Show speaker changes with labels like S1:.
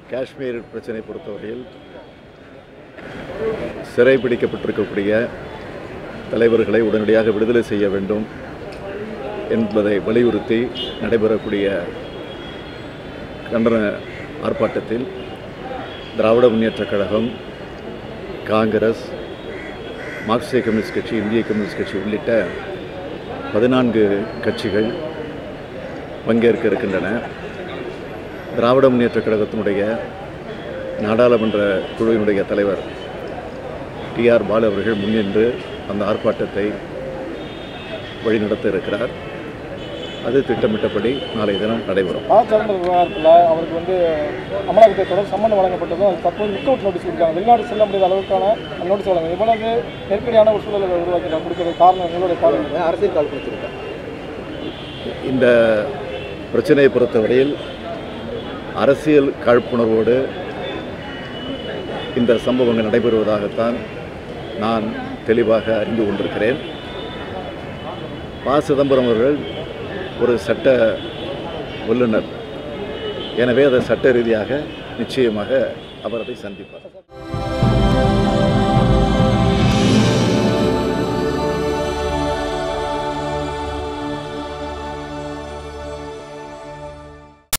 S1: காஷ்மீர் பிரச்சனை பொறுத்தவரையில் சிறைபிடிக்கப்பட்டிருக்கக்கூடிய தலைவர்களை உடனடியாக விடுதலை செய்ய வேண்டும் என்பதை வலியுறுத்தி நடைபெறக்கூடிய கண்டன ஆர்ப்பாட்டத்தில் திராவிட முன்னேற்றக் கழகம் காங்கிரஸ் மார்க்சிய கம்யூனிஸ்ட் கட்சி இந்திய கம்யூனிஸ்ட் கட்சி உள்ளிட்ட பதினான்கு கட்சிகள் பங்கேற்க இருக்கின்றன திராவிட முன்னேற்றக் கழகத்தினுடைய நாடாளுமன்ற குழுவினுடைய தலைவர் டிஆர் பாலு அவர்கள் முன்னின்று அந்த ஆர்ப்பாட்டத்தை வழிநடத்த இருக்கிறார் அது திட்டமிட்டபடி நாளை தினம் நடைபெறும்
S2: மதச்சார்ந்த விவகாரத்தில் அவருக்கு வந்து அமலாக்கத்தை தொடர் சம்மன் வழங்கப்பட்டதும் அது தற்போது லுக் அவுட் நோட்டீஸ் கொடுக்காங்க வெளிநாடு செல்ல முடியாத அளவுக்கான நோட்டீஸ் வழங்க இவ்வளவு நெருக்கடியான ஒரு சூழலை உருவாக்கி கொடுக்கறது காரணம் எங்களுடைய காரணம் அரசியல் கால் கொடுத்துருக்கேன்
S1: இந்த பிரச்சனையை பொறுத்தவரையில் அரசியல் காழ்ப்புணர்வோடு இந்த சம்பவங்கள் நடைபெறுவதாகத்தான் நான் தெளிவாக அறிந்து கொண்டிருக்கிறேன் ப சிதம்பரம் அவர்கள் ஒரு சட்ட வல்லுநர் எனவே அதை சட்ட ரீதியாக நிச்சயமாக அவர் அதை சந்திப்பார்